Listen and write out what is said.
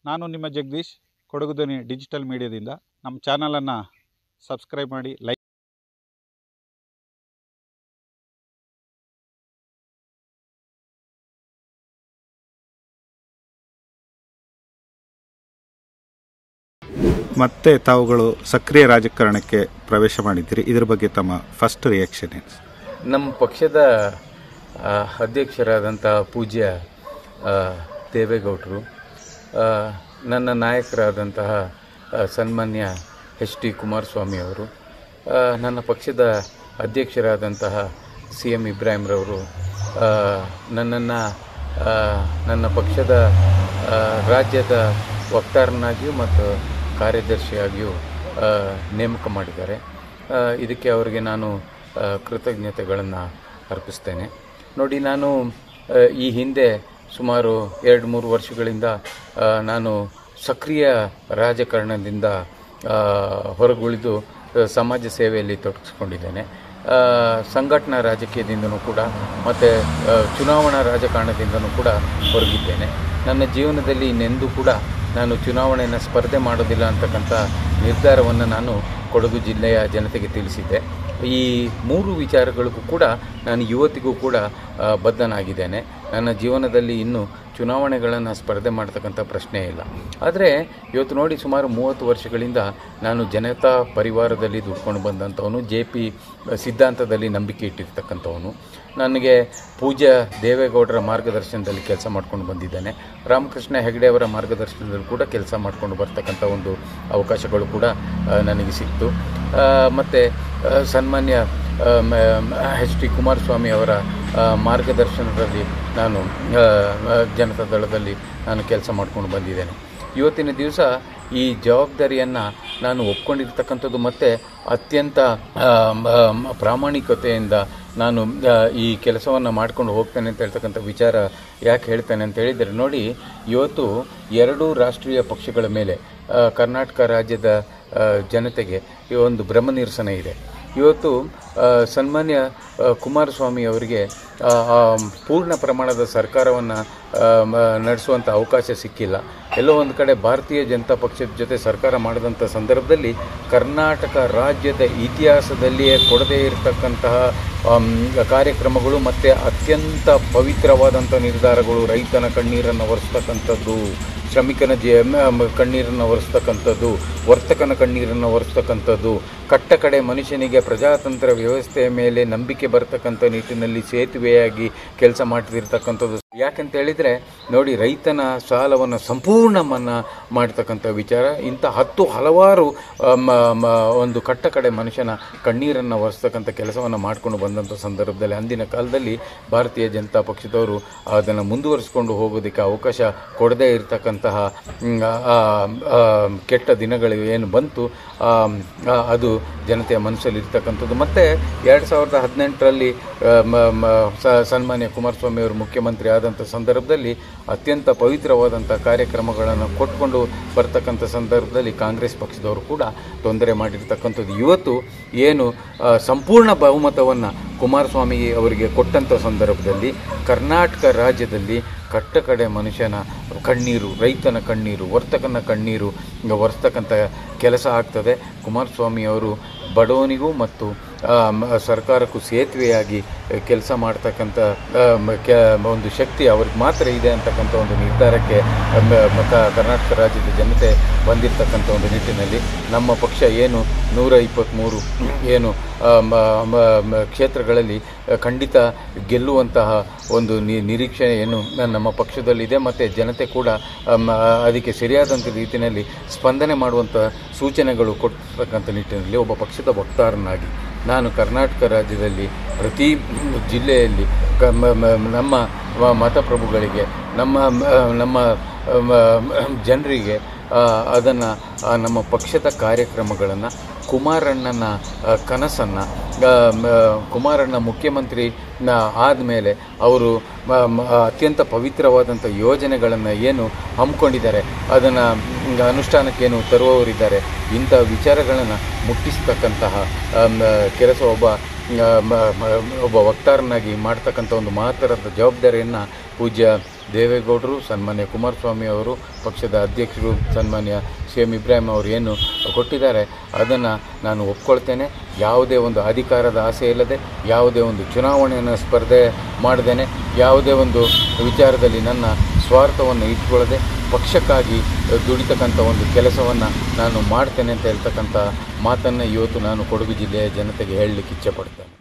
ನಾನು ನಿಮ್ಮ ಜಗದೀಶ್ ಕೊಡಗು ಧ್ವನಿ ಡಿಜಿಟಲ್ ಮೀಡಿಯಾದಿಂದ ನಮ್ಮ ಚಾನಲನ್ನು ಸಬ್ಸ್ಕ್ರೈಬ್ ಮಾಡಿ ಲೈಕ್ ಮತ್ತೆ ತಾವುಗಳು ಸಕ್ರಿಯ ರಾಜಕಾರಣಕ್ಕೆ ಪ್ರವೇಶ ಮಾಡಿದ್ದೀರಿ ಇದ್ರ ಬಗ್ಗೆ ತಮ್ಮ ಫಸ್ಟ್ ರಿಯಾಕ್ಷನ್ ಏನು ನಮ್ಮ ಪಕ್ಷದ ಆ, ಅಧ್ಯಕ್ಷರಾದಂಥ ಪೂಜ್ಯ ಆ, ದೇವೇಗೌಡರು ಆ, ನನ್ನ ನಾಯಕರಾದಂತಹ ಆ, ಸನ್ಮಾನ್ಯ ಎಚ್ ಡಿ ಕುಮಾರಸ್ವಾಮಿ ಅವರು ಆ, ನನ್ನ ಪಕ್ಷದ ಅಧ್ಯಕ್ಷರಾದಂತಹ ಸಿ ಎಂ ಇಬ್ರಾಹಿಂರವರು ನನ್ನನ್ನು ನನ್ನ ಪಕ್ಷದ ಆ, ರಾಜ್ಯದ ವಕ್ತಾರನಾಗಿಯೂ ಮತ್ತು ಕಾರ್ಯದರ್ಶಿಯಾಗಿಯೂ ಆ, ನೇಮಕ ಮಾಡಿದ್ದಾರೆ ಆ, ಇದಕ್ಕೆ ಅವರಿಗೆ ನಾನು ಆ, ಕೃತಜ್ಞತೆಗಳನ್ನು ಅರ್ಪಿಸ್ತೇನೆ ನೋಡಿ ನಾನು ಆ, ಈ ಹಿಂದೆ ಸುಮಾರು ಎರಡು ಮೂರು ವರ್ಷಗಳಿಂದ ಆ, ನಾನು ಸಕ್ರಿಯ ರಾಜಕಾರಣದಿಂದ ಆ, ಹೊರಗುಳಿದು ಆ, ಸಮಾಜ ಸೇವೆಯಲ್ಲಿ ತೊಡಗಿಸ್ಕೊಂಡಿದ್ದೇನೆ ಆ, ಸಂಘಟನಾ ರಾಜಕೀಯದಿಂದನೂ ಕೂಡ ಮತ್ತು ಚುನಾವಣಾ ರಾಜಕಾರಣದಿಂದನೂ ಕೂಡ ಹೊರಗಿದ್ದೇನೆ ನನ್ನ ಜೀವನದಲ್ಲಿ ಇನ್ನೆಂದೂ ಕೂಡ ನಾನು ಚುನಾವಣೆಯನ್ನು ಸ್ಪರ್ಧೆ ಮಾಡೋದಿಲ್ಲ ಅಂತಕ್ಕಂಥ ನಿರ್ಧಾರವನ್ನು ನಾನು ಕೊಡಗು ಜಿಲ್ಲೆಯ ಜನತೆಗೆ ತಿಳಿಸಿದ್ದೆ ಈ ಮೂರು ವಿಚಾರಗಳಿಗೂ ಕೂಡ ನಾನು ಇವತ್ತಿಗೂ ಕೂಡ ಆ, ಬದ್ಧನಾಗಿದ್ದೇನೆ ನನ್ನ ಜೀವನದಲ್ಲಿ ಇನ್ನೂ ಚುನಾವಣೆಗಳನ್ನು ಸ್ಪರ್ಧೆ ಮಾಡ್ತಕ್ಕಂಥ ಪ್ರಶ್ನೆ ಇಲ್ಲ ಆದರೆ ಇವತ್ತು ನೋಡಿ ಸುಮಾರು ಮೂವತ್ತು ವರ್ಷಗಳಿಂದ ನಾನು ಜನತಾ ಪರಿವಾರದಲ್ಲಿ ದುಡ್ಕೊಂಡು ಬಂದಂಥವನು ಜೆ ಪಿ ಸಿದ್ಧಾಂತದಲ್ಲಿ ನಂಬಿಕೆ ಇಟ್ಟಿರ್ತಕ್ಕಂಥವನು ನನಗೆ ಪೂಜ್ಯ ದೇವೇಗೌಡರ ಮಾರ್ಗದರ್ಶನದಲ್ಲಿ ಕೆಲಸ ಮಾಡ್ಕೊಂಡು ಬಂದಿದ್ದೇನೆ ರಾಮಕೃಷ್ಣ ಹೆಗಡೆ ಅವರ ಮಾರ್ಗದರ್ಶನದಲ್ಲಿ ಕೂಡ ಕೆಲಸ ಮಾಡ್ಕೊಂಡು ಬರ್ತಕ್ಕಂಥ ಒಂದು ಅವಕಾಶಗಳು ಕೂಡ ಆ, ನನಗೆ ಸಿಕ್ತು ಮತ್ತು ಸನ್ಮಾನ್ಯ ಎಚ್ ಡಿ ಕುಮಾರಸ್ವಾಮಿ ಅವರ ಆ, ಮಾರ್ಗದರ್ಶನದಲ್ಲಿ ನಾನು ಆ, ಆ, ಜನತಾ ದಳದಲ್ಲಿ ನಾನು ಕೆಲಸ ಮಾಡ್ಕೊಂಡು ಬಂದಿದ್ದೇನೆ ಇವತ್ತಿನ ದಿವಸ ಈ ಜವಾಬ್ದಾರಿಯನ್ನು ನಾನು ಒಪ್ಕೊಂಡಿರ್ತಕ್ಕಂಥದ್ದು ಮತ್ತು ಅತ್ಯಂತ ಆ, ಮ- ಮ- ಪ್ರಾಮಾಣಿಕತೆಯಿಂದ ನಾನು ಆ, ಈ ಕೆಲಸವನ್ನು ಮಾಡ್ಕೊಂಡು ಹೋಗ್ತೇನೆ ಅಂತ ಹೇಳ್ತಕ್ಕಂಥ ವಿಚಾರ ಯಾಕೆ ಹೇಳ್ತೇನೆ ಅಂತ ಹೇಳಿದರೆ ನೋಡಿ ಇವತ್ತು ಎರಡು ರಾಷ್ಟ್ರೀಯ ಪಕ್ಷಗಳ ಮೇಲೆ ಆ, ಕರ್ನಾಟಕ ರಾಜ್ಯದ ಆ, ಜನತೆಗೆ ಈ ಒಂದು ಭ್ರಮ ನಿರಸನ ಇದೆ ಇವತ್ತು ಆ, ಸನ್ಮಾನ್ಯ ಆ, ಕುಮಾರಸ್ವಾಮಿ ಅವರಿಗೆ ಆ, ಆ, ಪೂರ್ಣ ಪ್ರಮಾಣದ ಸರ್ಕಾರವನ್ನು ನಡೆಸುವಂಥ ಅವಕಾಶ ಸಿಕ್ಕಿಲ್ಲ ಎಲ್ಲೋ ಒಂದು ಕಡೆ ಭಾರತೀಯ ಜನತಾ ಪಕ್ಷದ ಜೊತೆ ಸರ್ಕಾರ ಮಾಡಿದಂಥ ಸಂದರ್ಭದಲ್ಲಿ ಕರ್ನಾಟಕ ರಾಜ್ಯದ ಇತಿಹಾಸದಲ್ಲಿಯೇ ಕೊಡದೇ ಇರತಕ್ಕಂತಹ ಆಮ್, ಕಾರ್ಯಕ್ರಮಗಳು ಮತ್ತು ಅತ್ಯಂತ ಪವಿತ್ರವಾದಂಥ ನಿರ್ಧಾರಗಳು ರೈತನ ಕಣ್ಣೀರನ್ನು ಒರೆಸ್ತಕ್ಕಂಥದ್ದು ಶ್ರಮಿಕನ ಜೀ ಮ- ಮ- ಕಣ್ಣೀರನ್ನು ಒರೆಸ್ತಕ್ಕಂಥದ್ದು ವರ್ತಕನ ಕಣ್ಣೀರನ್ನು ಒರೆಸ್ತಕ್ಕಂಥದ್ದು ಕಟ್ಟ ಕಡೆ ಮನುಷ್ಯನಿಗೆ ಪ್ರಜಾತಂತ್ರ ವ್ಯವಸ್ಥೆಯ ಮೇಲೆ ನಂಬಿಕೆ ಬರ್ತಕ್ಕಂಥ ನಿಟ್ಟಿನಲ್ಲಿ ಸೇತುವೆಯಾಗಿ ಕೆಲಸ ಮಾಡ್ತಿರ್ತಕ್ಕಂಥದ್ದು ಯಾಕಂತ ಹೇಳಿದರೆ ನೋಡಿ ರೈತನ ಸಾಲವನ್ನು ಸಂಪೂರ್ಣ ಮನ್ನಾ ಮಾಡ್ತಕ್ಕಂಥ ವಿಚಾರ ಇಂಥ ಹತ್ತು ಹಲವಾರು ಆ, ಮ- ಮ- ಒಂದು ಕಟ್ಟ ಕಡೆ ಮನುಷ್ಯನ ಕಣ್ಣೀರನ್ನು ಒರೆಸ್ತಕ್ಕಂಥ ಕೆಲಸವನ್ನು ಮಾಡ್ಕೊಂಡು ಬಂದಂಥ ಸಂದರ್ಭದಲ್ಲಿ ಅಂದಿನ ಕಾಲದಲ್ಲಿ ಭಾರತೀಯ ಜನತಾ ಪಕ್ಷದವರು ಅದನ್ನು ಮುಂದುವರಿಸ್ಕೊಂಡು ಹೋಗೋದಕ್ಕೆ ಅವಕಾಶ ಕೊಡದೇ ಇರತಕ್ಕಂತಹ ಮ್, ಆ, ಆ, ಕೆಟ್ಟ ದಿನಗಳು ಏನು ಬಂತು ಆ, ಆ, ಅದು ಜನತೆಯ ಮನಸ್ಸಲ್ಲಿ ಇರ್ತಕ್ಕಂಥದ್ದು ಮತ್ತು ಎರಡು ಸಾವಿರದ ಹದಿನೆಂಟರಲ್ಲಿ ಸನ್ಮಾನ್ಯ ಕುಮಾರಸ್ವಾಮಿ ಅವರು ಮುಖ್ಯಮಂತ್ರಿ ಆದಂಥ ಸಂದರ್ಭದಲ್ಲಿ ಅತ್ಯಂತ ಪವಿತ್ರವಾದಂಥ ಕಾರ್ಯಕ್ರಮಗಳನ್ನು ಕೊಟ್ಕೊಂಡು ಬರ್ತಕ್ಕಂಥ ಸಂದರ್ಭದಲ್ಲಿ ಕಾಂಗ್ರೆಸ್ ಪಕ್ಷದವರು ಕೂಡ ತೊಂದರೆ ಮಾಡಿರ್ತಕ್ಕಂಥದ್ದು ಇವತ್ತು ಏನು ಆ, ಸಂಪೂರ್ಣ ಬಹುಮತವನ್ನು ಕುಮಾರಸ್ವಾಮಿ ಅವರಿಗೆ ಕೊಟ್ಟಂಥ ಸಂದರ್ಭದಲ್ಲಿ ಕರ್ನಾಟಕ ರಾಜ್ಯದಲ್ಲಿ ಕಟ್ಟ ಕಡೆ ಮನುಷ್ಯನ ಕಣ್ಣೀರು ರೈತನ ಕಣ್ಣೀರು ವರ್ತಕನ ಕಣ್ಣೀರು ಒರೆಸ್ತಕ್ಕಂಥ ಕೆಲಸ ಆಗ್ತದೆ ಕುಮಾರಸ್ವಾಮಿ ಅವರು ಬಡವನಿಗೂ ಮತ್ತು ಆ, ಮ- ಸರ್ಕಾರಕ್ಕೂ ಸೇತುವೆಯಾಗಿ ಕೆಲಸ ಮಾಡ್ತಕ್ಕಂಥ ಆ, ಮ- ಕೆ- ಒಂದು ಶಕ್ತಿ ಅವ್ರಿಗೆ ಮಾತ್ರ ಇದೆ ಅಂತಕ್ಕಂಥ ಒಂದು ನಿರ್ಧಾರಕ್ಕೆ ಆ, ಮ- ಮ- ಕ- ಕರ್ನಾಟಕ ರಾಜ್ಯದ ಜನತೆ ಬಂದಿರತಕ್ಕಂಥ ಒಂದು ನಿಟ್ಟಿನಲ್ಲಿ ನಮ್ಮ ಪಕ್ಷ ಏನು ನೂರ ಇಪ್ಪತ್ತ್ಮೂರು ಏನು ಆ, ಮ- ಮ- ಮ- ಕ್ಷೇತ್ರಗಳಲ್ಲಿ ಆ, ಖಂಡಿತ ಗೆಲ್ಲುವಂತಹ ಒಂದು ನಿ- ನಿರೀಕ್ಷೆ ಏನು ನಮ್ಮ ಪಕ್ಷದಲ್ಲಿದೆ ಮತ್ತು ಜನತೆ ಕೂಡ ಆ, ಮ- ಅದಕ್ಕೆ ಸರಿಯಾದಂಥ ರೀತಿಯಲ್ಲಿ ಸ್ಪಂದನೆ ಮಾಡುವಂಥ ಸೂಚನೆಗಳು ಕೊಡ್ತಕ್ಕಂಥ ನಿಟ್ಟಿನಲ್ಲಿ ಒಬ್ಬ ಪಕ್ಷದ ವಕ್ತಾರನಾಗಿ ನಾನು ಕರ್ನಾಟಕ ರಾಜ್ಯದಲ್ಲಿ ಪ್ರತಿ ಜಿಲ್ಲೆಯಲ್ಲಿ ಕ ಮ- ಮ- ನಮ್ಮ ಮ- ಮತಪ್ರಭುಗಳಿಗೆ ನಮ್ಮ ಮ- ನಮ್ಮ ಮ- ಜನರಿಗೆ ಅದನ್ನು ನಮ್ಮ ಪಕ್ಷದ ಕಾರ್ಯಕ್ರಮಗಳನ್ನು ಕುಮಾರಣ್ಣನ ಕನಸನ್ನು ಕುಮಾರಣ್ಣ ಮುಖ್ಯಮಂತ್ರಿ ಆದಮೇಲೆ ಅವರು ಮ- ಮ- ಅತ್ಯಂತ ಪವಿತ್ರವಾದಂಥ ಯೋಜನೆಗಳನ್ನು ಏನು ಹಮ್ಮಿಕೊಂಡಿದ್ದಾರೆ ಅದನ್ನು ಅನುಷ್ಠಾನಕ್ಕೇನು ತರುವವರಿದ್ದಾರೆ ಇಂಥ ವಿಚಾರಗಳನ್ನು ಮುಟ್ಟಿಸ್ತಕ್ಕಂತಹ ಆಮ್, ಕೆಲಸ ಒಬ್ಬ ಆ, ಮ- ಮ- ಒಬ್ಬ ವಕ್ತಾರನಾಗಿ ಮಾಡ್ತಕ್ಕಂಥ ಒಂದು ಮಹತ್ತರದ ಜವಾಬ್ದಾರಿಯನ್ನು ಪೂಜ್ಯ ದೇವೇಗೌಡರು ಸನ್ಮಾನ್ಯ ಕುಮಾರಸ್ವಾಮಿ ಅವರು ಪಕ್ಷದ ಅಧ್ಯಕ್ಷರು ಸನ್ಮಾನ್ಯ ಸಿ ಎಂ ಇಬ್ರಾಹಿಂ ಅವರು ಏನು ಕೊಟ್ಟಿದ್ದಾರೆ ಅದನ್ನು ನಾನು ಒಪ್ಕೊಳ್ತೇನೆ ಯಾವುದೇ ಒಂದು ಅಧಿಕಾರದ ಆಸೆ ಇಲ್ಲದೆ ಯಾವುದೇ ಒಂದು ಚುನಾವಣೆಯನ್ನು ಸ್ಪರ್ಧೆ ಮಾಡದೇನೆ ಯಾವುದೇ ಒಂದು ವಿಚಾರದಲ್ಲಿ ನನ್ನ ಸ್ವಾರ್ಥವನ್ನು ಇಟ್ಕೊಳ್ಳದೆ ಪಕ್ಷಕ್ಕಾಗಿ ದುಡಿತಕ್ಕಂಥ ಒಂದು ಕೆಲಸವನ್ನು ನಾನು ಮಾಡ್ತೇನೆ ಅಂತ ಹೇಳ್ತಕ್ಕಂಥ ಮಾತನ್ನು ಇವತ್ತು ನಾನು ಕೊಡಗು ಜಿಲ್ಲೆಯ ಜನತೆಗೆ ಹೇಳಲಿಕ್ಕೆ ಇಚ್ಛೆಪಡ್ತೇನೆ